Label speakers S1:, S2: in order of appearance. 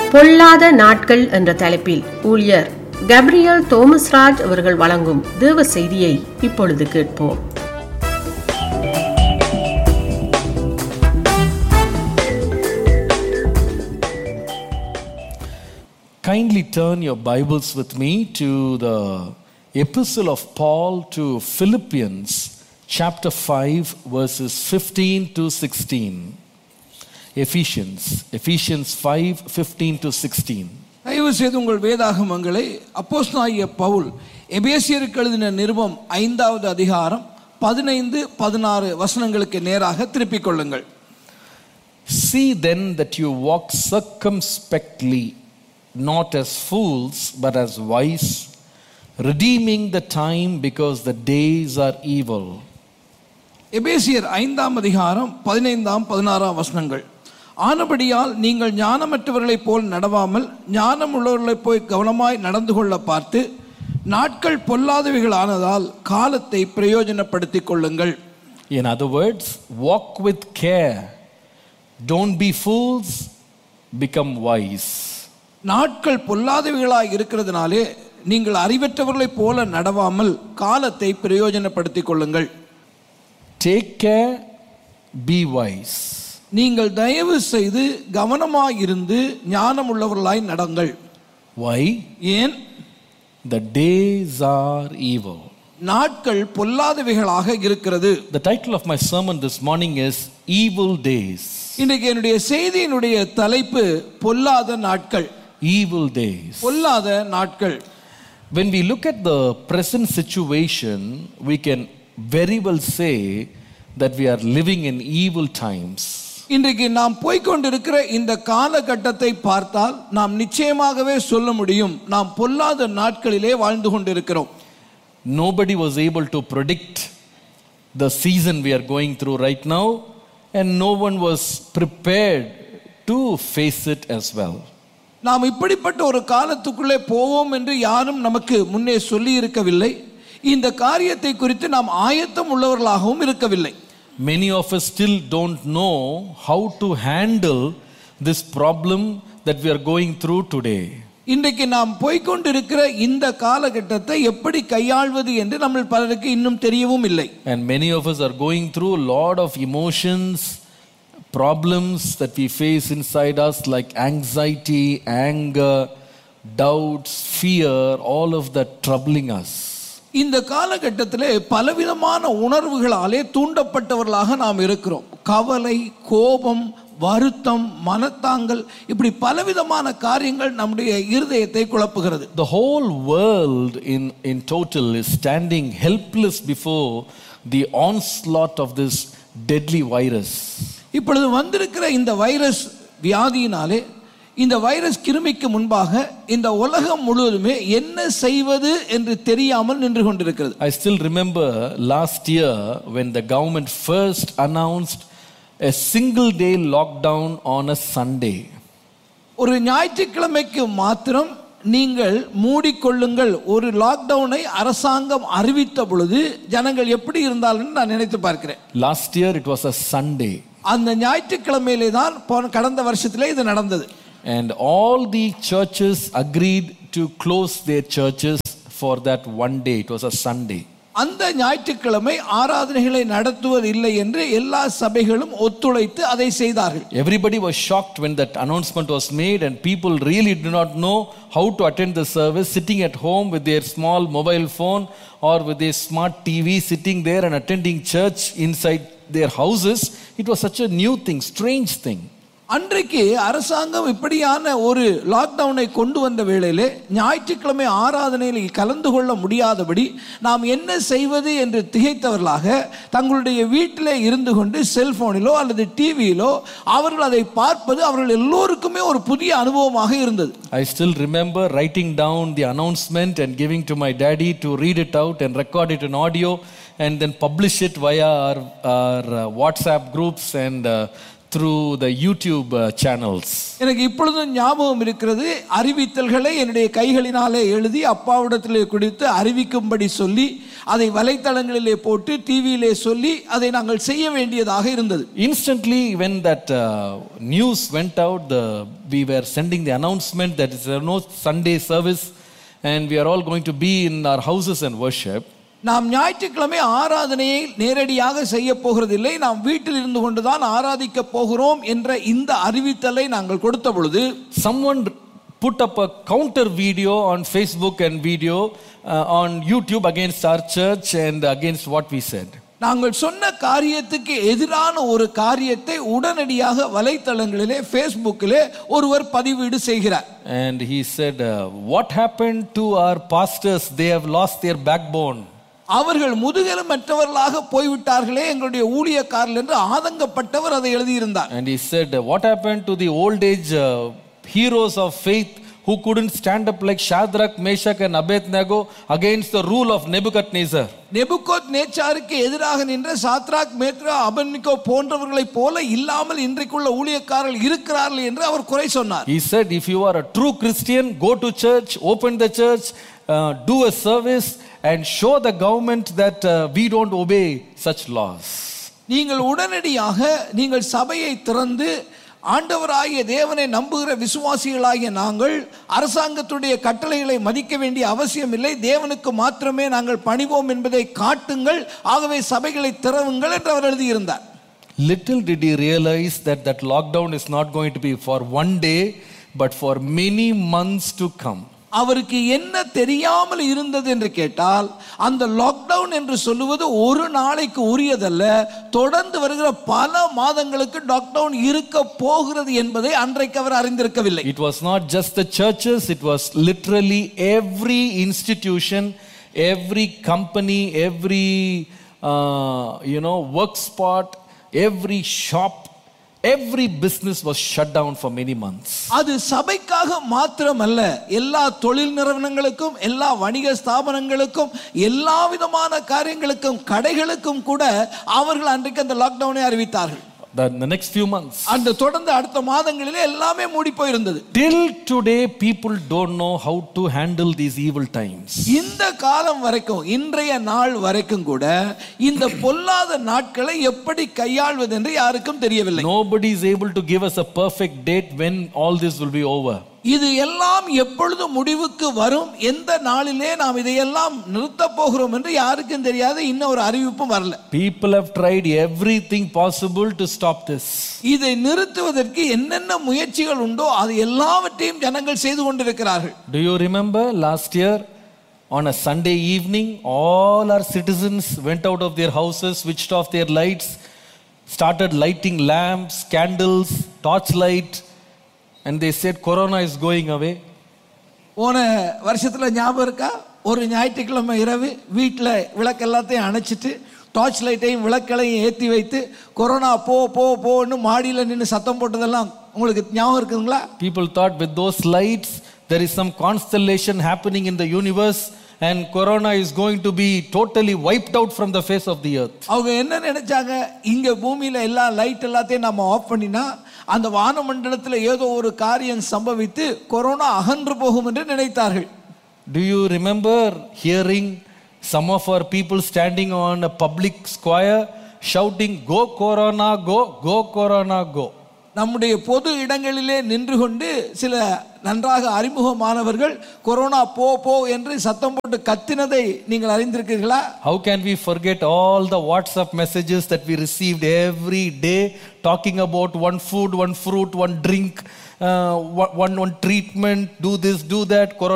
S1: பொல்லாத நாட்கள் என்ற தலைப்பில் ஊழியர் கப்ரியல் தோமஸ்ராஜ் அவர்கள் வழங்கும் தேவ செய்தியை இப்பொழுது கேட்போம்
S2: Kindly turn your Bibles with me to the Epistle of Paul to Philippians, chapter 5, verses 15 to 16. Ephesians, Ephesians 5 15 to 16.
S3: தயவு செய்து உங்கள் வேதாகமங்களை அப்போஸ்தலனாகிய பவுல் எபேசியருக்கு எழுதின நிருபம் ஐந்தாவது அதிகாரம் பதினைந்து பதினாறு வசனங்களுக்கு நேராக திருப்பிக் கொள்ளுங்கள்
S2: See then that you walk circumspectly, not as fools, but as wise, redeeming the time because the days are evil.
S3: எபேசியர் ஐந்தாம் அதிகாரம் பதினைந்தாம் பதினாறாம் வசனங்கள் ஆனபடியால் நீங்கள் ஞானமற்றவர்களைப் போல் நடவாமல் ஞானம் உள்ளவர்களைப் போய் கவனமாய் நடந்து கொள்ள பார்த்து நாட்கள் பொல்லாதவைகள் ஆனதால் காலத்தை பிரயோஜனப்படுத்திக் கொள்ளுங்கள்
S2: In other words, walk with care. Don't be fools, become wise.
S3: நாட்கள் பொல்லாதவைகளாய் இருக்கிறதுனாலே நீங்கள் அறிவற்றவர்களைப் போல நடவாமல் காலத்தை பிரயோஜனப்படுத்திக் கொள்ளுங்கள்
S2: Take care, be wise.
S3: நீங்கள் தயவு செய்து கவனமாயிருந்து ஞானம் உள்ளவர்களாய் நடங்கள்
S2: Why?
S3: ஏன்
S2: The days are evil.
S3: நாட்கள் பொல்லாதவைகளாக இருக்கிறது
S2: The title of my sermon this morning is Evil Days.
S3: இன்றைக்கு என்னுடைய செய்தியினுடைய தலைப்பு பொல்லாத நாட்கள்
S2: Evil Days.
S3: பொல்லாத நாட்கள்
S2: When we look at the present situation, we can very well say that we are living in evil times.
S3: இன்றைக்கு நாம் போய்க்கொண்டிருக்கிற இந்த காலகட்டத்தை பார்த்தால் நாம் நிச்சயமாகவே சொல்ல முடியும் நாம் பொல்லாத நாட்களிலே வாழ்ந்து கொண்டிருக்கிறோம்
S2: Nobody was able to predict the season we are going through right now, and no one was prepared to face it as well.
S3: நாம் இப்படிப்பட்ட ஒரு காலத்துக்குள்ளே போவோம் என்று யாரும் நமக்கு முன்னே சொல்லி இருக்கவில்லை இந்த காரியத்தை குறித்து நாம் ஆயத்தம் உள்ளவர்களாகவும் இருக்கவில்லை
S2: Many of us still don't know how to handle this problem that we are going through today.
S3: இன்றைக்கு நாம் போய்க்கொண்டிருக்கிற இந்த காலகட்டத்தை எப்படி கையாள்வது என்று நம்ம பலருக்கு இன்னும் தெரியவும் இல்லை
S2: And many of us are going through a lot of emotions, problems that we face inside us, like anxiety, anger, doubts, fear, all of that troubling us.
S3: இந்த காலகட்டத்திலே பலவிதமான உணர்வுகளாலே தூண்டப்பட்டவர்களாக நாம் இருக்கிறோம் கவலை கோபம் வருத்தம் மனத்தாங்கல் இப்படி பலவிதமான காரியங்கள் நம்முடைய இருதயத்தை குழப்புகிறது
S2: The whole world in, in total is standing helpless before the onslaught of this deadly virus.
S3: இப்பொழுது வந்திருக்கிற இந்த வைரஸ் வியாதியினாலே இந்த வைரஸ் கிருமிக்கு முன்பாக இந்த உலகம் முழுவதுமே என்ன செய்வது என்று தெரியாமல் நின்று கொண்டிருக்கிறது
S2: I still remember last year when the government first announced a single day lockdown on a Sunday.
S3: ஒரு ஞாயிற்றுக்கிழமைக்கு மாத்திரம் நீங்கள் மூடிக்கொள்ளுங்கள் ஒரு லாக்டவுனை அரசாங்கம் அறிவித்த பொழுது ஜனங்கள் எப்படி இருந்தாலும் நான் நினைத்து பார்க்கிறேன்
S2: Last year it was a Sunday.
S3: அந்த ஞாயிற்றுக்கிழமையிலே தான் போன கடந்த வருஷத்திலே இது நடந்தது
S2: And all the churches agreed to close their churches for that one day. It was a Sunday.
S3: அந்த ஞாயிற்றுக்கிழமை ஆராதனைகளை நடத்துவது இல்லை என்று எல்லா சபைகளும் ஒத்துழைத்து அதை செய்தார்கள்
S2: Everybody was shocked when that announcement was made, and people really do not know how to attend the service, sitting at home with their small mobile phone or with their smart TV, sitting there and attending church inside their houses. It was such a new thing, strange thing.
S3: அன்றைக்கு அரசாங்கம் இப்படியான ஒரு லாக்டவுனை கொண்டு வந்த வேளையிலே ஞாயிற்றுக்கிழமை ஆராதனையில் கலந்து கொள்ள முடியாதபடி நாம் என்ன செய்வது என்று திகைத்தவர்களாக தங்களுடைய வீட்டிலே இருந்து கொண்டு செல்போனிலோ அல்லது டிவியிலோ அவர்கள் அதை பார்ப்பது அவர்கள் எல்லோருக்குமே ஒரு புதிய அனுபவமாக இருந்தது
S2: I still remember writing down the announcement and giving to my daddy to read it out and record it in audio and then publish it via our, our uh, WhatsApp groups and uh, through the YouTube uh, channels.
S3: எனக்கு இப்பொழுதும் ஞாபகம் இருக்கிறது அறிவித்தல்களை என்னுடைய கைகளினாலே எழுதி அப்பாவிடத்திலே குடித்து அறிவிக்கும்படி சொல்லி அதை வலைத்தளங்களிலே போட்டு டிவியிலே சொல்லி அதை நாங்கள் செய்ய வேண்டியதாக இருந்தது
S2: Instantly, when that uh, news went out, the, we were sending the announcement that there is no Sunday service and we are all going to be in our houses and worship.
S3: நாம் ஞாயிற்றுக்கிழமை ஆராதனையை நேரடியாக செய்ய போகிறதில்லை நாம் வீட்டில் இருந்து கொண்டுதான் ஆராதிக்க போகிறோம் என்ற இந்த அறிவித்தலை நாங்கள் கொடுத்த பொழுது
S2: Someone put up a counter video on Facebook and video uh, on YouTube against our church and against what we said.
S3: நாங்கள் சொன்ன காரியத்துக்கு எதிரான ஒரு காரியத்தை உடனடியாக வலைத்தளங்களிலே ஃபேஸ்புக்கிலே ஒருவர் பதிவீடு செய்கிறார்
S2: And he said, uh, What happened to our pastors? They have lost their backbone.
S3: அவர்கள் முதுகெலுமற்றவர்களாக போய்விட்டார்களே எங்களுடைய ஊழியக்காரர்கள் என்று ஆதங்கப்பட்டவர் அதை எழுதியிருந்தார்
S2: And he said, What happened to the old age uh, heroes of faith who couldn't stand up like Shadrach, Meshach, and Abednego against the rule of Nebuchadnezzar?
S3: நெபுகோத் நேச்சாருக்கு எதிராக நின்ற Shadrach மேத்ரா அபன்னிகோ போன்றவர்களைப் போல இல்லாமல் இன்றைக்குள்ள ஊழியக்காரர்கள் இருக்கிறார்கள் என்று அவர் குறை சொன்னார்
S2: He said, If you are a true Christian, go to church, open the church, uh, do a service, and show the government that uh, we don't obey such laws.
S3: நீங்கள் உடனடியாக நீங்கள் சபையை திறந்து ஆண்டவராகிய தேவனை நம்புகிற விசுவாசிகளாகிய நாங்கள் அரசாங்கத்துடைய கட்டளைகளை மதிக்க வேண்டிய அவசியம் இல்லை தேவனுக்கு மாத்திரமே நாங்கள் பணிவோம் என்பதை காட்டுங்கள் ஆகவே சபைகளை திறவுங்கள் என்று அவர் எழுதியிருந்தார்
S2: Little did he realize that that lockdown is not going to be for one day, but for many months to come.
S3: அவருக்கு என்ன தெரியாமல் இருந்தது என்று கேட்டால் அந்த லாக்டவுன் என்று சொல்லுவது ஒரு நாளைக்கு உரியதல்ல தொடர்ந்து வருகிற பல மாதங்களுக்கு லாக்டவுன் இருக்க போகிறது என்பதை அன்றைக்கு அவர் அறிந்திருக்கவில்லை
S2: It was not just the churches, it was literally every institution, every company, every uh, you know work spot, every shop, every business was shut down for many months.
S3: அது சபைக்காக மாத்திரமல்ல எல்லா தொழில் நிறுவனங்களுக்கும் எல்லா வணிக ஸ்தாபனங்களுக்கும் எல்லா விதமான காரியங்களுக்கும் கடைகளுக்கும் கூட அவர்கள் அன்றைக்கு அந்த லாக்டவுனை அறிவித்தார்கள்
S2: The, the next few months.
S3: அந்த தொடர்ந்து அடுத்த மாதங்களிலே எல்லாமே மூடி போயிருந்தது
S2: Till today, people don't know how to handle these evil times.
S3: இந்த காலம் வரைக்கும் இன்றைய நாள் வரைக்கும் கூட இந்த பொல்லாத நாட்களை எப்படி கையாள்வது என்று யாருக்கும் தெரியவில்லை
S2: Nobody is able to give us a perfect date when all this will be over.
S3: இது எல்லாம் எப்பொழுது முடிவுக்கு வரும் எந்த நாளிலே நாம் இதையெல்லாம் நிறுத்தப் போகிறோம் என்று யாருக்கும் தெரியாது இன்னும் ஒரு அறிவிப்பும் வரல
S2: People have tried everything possible to stop this.
S3: இதை நிறுத்துவதற்கு என்னென்ன முயற்சிகள் உண்டோ அது எல்லாவற்றையும் ஜனங்கள் செய்து கொண்டிருக்கிறார்கள்
S2: Do you remember last year on a Sunday evening, all our citizens went out of their houses, switched off their lights, started lighting lamps, candles, torchlight, and they said, Corona is going away.
S3: போன வருஷத்துல ஞாபகம் இருக்கா ஒரு ஞாயிற்றுக்கிழமை இரவு வீட்டில் விளக்கு எல்லாத்தையும் அணைச்சிட்டு டார்ச் லைட்டையும் விளக்களையும் ஏற்றி வைத்து கொரோனா போ போ போன்னு மாடியில் நின்று சத்தம் போட்டதெல்லாம் உங்களுக்கு ஞாபகம் இருக்குதுங்களா
S2: People thought with those lights, there is some constellation happening in the universe, and Corona is going to be totally wiped out from the face of the earth.
S3: அவங்க என்ன நினைச்சாங்க இங்க பூமியில எல்லா லைட் எல்லாத்தையும் நம்ம ஆஃப் பண்ணினா அந்த வானமண்டலத்தில் ஏதோ ஒரு காரியம் சம்பவித்து கொரோனா அகன்று போகும் என்று நினைத்தார்கள்
S2: Do you remember hearing some of our people standing on a public square shouting, Go Corona, go, go Corona, go?
S3: நம்முடைய பொது இடங்களிலே நின்று கொண்டு சில நன்றாக அறிமுகமானவர்கள் கொரோனா போ போ என்று சத்தம் போட்டு கத்தினதை நீங்கள் அறிந்திருக்கிறீர்களா
S2: How can we forget all the WhatsApp messages that we received every day talking about one food, one fruit, one drink, uh, one, one, one treatment, do this, do that, Corona.